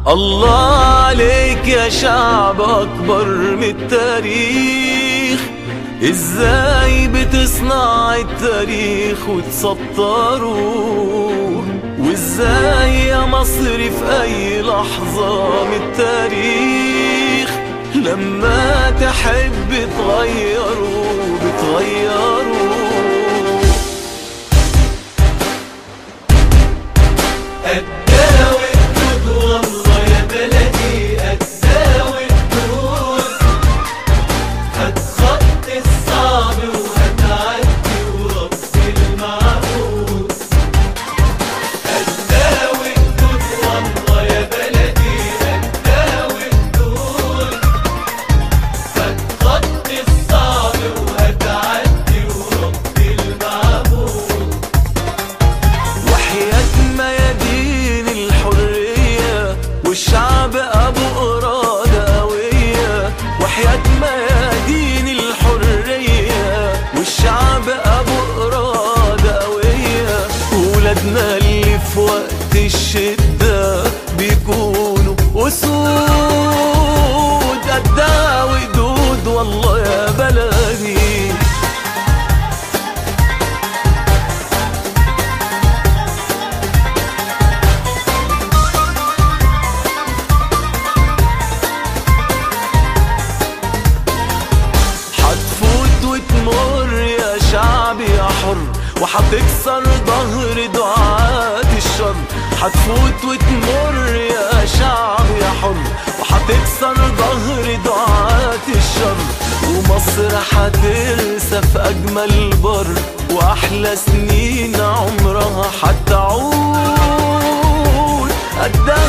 الله عليك يا شعب أكبر من التاريخ ازاي بتصنع التاريخ وتسطره وازاي يا مصر في اي لحظة من التاريخ لما تحب تغيره بتغيره الداوي الدود والله يا بلدي الداوي الدود هتخطي الصعب وهتعدي وربي المعهود الداوي الدود والله يا بلدي الداوي الدود هتخطي الصعب وهتعدي وربي المعهود وحياة ميادين الحرية والشعب أبو إرادة قوية وحياة ميادين الحرية والشعب أبو إرادة قوية ولادنا اللي في وقت الشدة بيكونوا أسود قدها وقدود والله يا بلدي حتفوت وتمر يا شعب يا حر وحتكسر ظهر دعاة الشر حتفوت وتمر يا شعب يا حر وحتكسر ظهر دعاة الشر ومصر حترسى في أجمل بر وأحلى سنين عمرها حتعود قدها